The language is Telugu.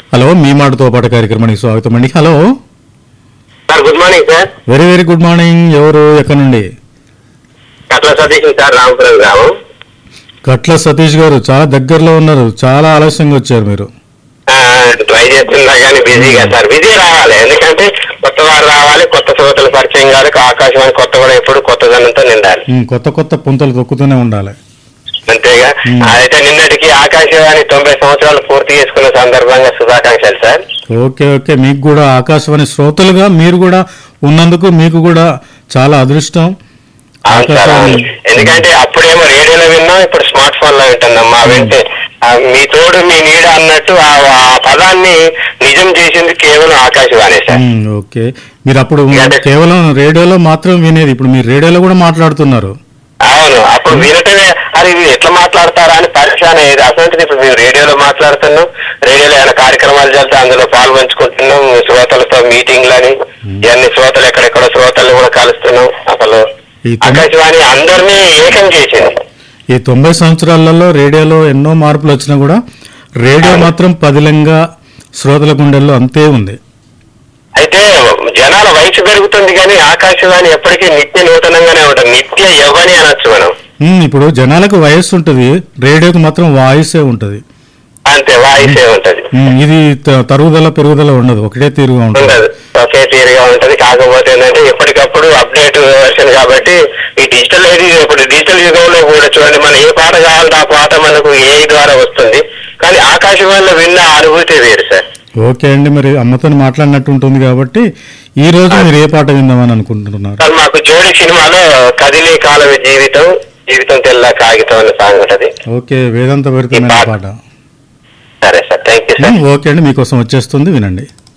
హలో మీ మాటతో పాటు కార్యక్రమానికి స్వాగతం అండి hello sir good morning sir very very good morning ఎవరు ఎక్కడి నుండి కట్ల సతీష్ సార్ రామపురం గ్రామం కట్ల సతీష్ గారు చాలా దగ్గరలో ఉన్నారు చాలా ఆలస్యంగా వచ్చారు మీరు ఆ, ట్రై చేస్తున్నా కానీ బిజీగా సార్ బిజీ రావాలి ఎందుకంటే కొత్త వారు రావాలి కొత్త శ్రోతలు పరిచయం కావాలి ఆకాశవాణి కొత్త కూడా ఎప్పుడు కొత్తదనంతో నిండాలి ఉమ్, కొత్త కొత్త పుంతలు తొక్కుతూనే ఉండాలి అంతేగా Hmm. అయితే నిన్నటికి ఆకాశవాణి తొంభై సంవత్సరాలు పూర్తి చేసుకున్న సందర్భంగా శుభాకాంక్షలు సార్ ఓకే ఓకే మీకు కూడా ఆకాశవాణి శ్రోతలుగా మీరు కూడా ఉన్నందుకు మీకు కూడా చాలా అదృష్టం అవును సార్ అవును. ఆకాశవాణి ఎందుకంటే అప్పుడేమో రేడియోలో విన్నాం ఇప్పుడు స్మార్ట్ ఫోన్ లో వింటున్నాం మా వింటే ఆ, మీ తోడు మీ నీడ అన్నట్టు ఆ ఆ పదాన్ని నిజం చేసింది కేవలం ఆకాశవాణి సార్ ఉమ్, ఓకే మీరు అప్పుడు అంటే- కేవలం రేడియోలో మాత్రం వినేది ఇప్పుడు మీరు రేడియోలో కూడా మాట్లాడుతున్నారు అవును అప్పుడు వినటమే అరే ఇది ఎట్లా మాట్లాడతారా అని పరిచయం అయ్యేది అసలు ఇప్పుడు మేము రేడియోలో మాట్లాడుతున్నాం రేడియోలో ఏమైనా కార్యక్రమాలు జరిగితే అందులో పాల్పంచుకుంటున్నాం శ్రోతలతో మీటింగ్లని ఇవన్నీ శ్రోతలు ఎక్కడెక్కడ శ్రోతలు కూడా కలుస్తున్నాం అసలు ఈ తొమ్మిది ఆకాశవాణి అందరినీ ఏకం చేసింది ఈ తొంభై సంవత్సరాలలో రేడియోలో ఎన్నో మార్పులు వచ్చినా కూడా రేడియో మాత్రం పదిలంగా శ్రోతల గుండెల్లో అంతే ఉంది అయితే జనాల వయసు పెరుగుతుంది కానీ ఆకాశవాణి ఎప్పటికీ నిత్య నూతనంగానే ఉంటుంది నిత్య యవ్వని అనొచ్చు మనం ఉమ్, ఇప్పుడు జనాలకు వయస్సు ఉంటుంది రేడియోకి మాత్రం వాయిసే ఉంటుంది అంతే వాయిసే ఉంటది ఉమ్, ఇది త- తరుగుదల పెరుగుదల ఉండదు ఒకటే తీరుగా ఉంటుంది ఉండదు ఒకే తీరుగా ఉంటది కాకపోతే ఏంటంటే ఎప్పటికప్పుడు అప్డేట్ వర్షన్ కాబట్టి ఈ డిజిటల్ ఏది ఇప్పుడు డిజిటల్ యుగంలో కూడా చూడండి మన ఏ పాట కావాలంటే ఆ పాట మనకు ఏ ద్వారా వస్తుంది కానీ ఆకాశవాణిలో విన్న అనుభూతి వేరు సార్ ఓకే అండి మరి అమ్మతో మాట్లాడినట్టు ఉంటుంది కాబట్టి ఈ రోజు మీరు ఏ పాట విందామని అనుకుంటున్నారు సార్ మాకు జోడి సినిమాలో కదిలే కాలం జీవితం జీవితం తెల్ల కాగితం అనే సాంగ్ ఉంటది ఓకే వేదాంత భరితమైన పాట సరే sir thank you sir um, okay అండి మీకోసం వచ్చేస్తుంది వినండి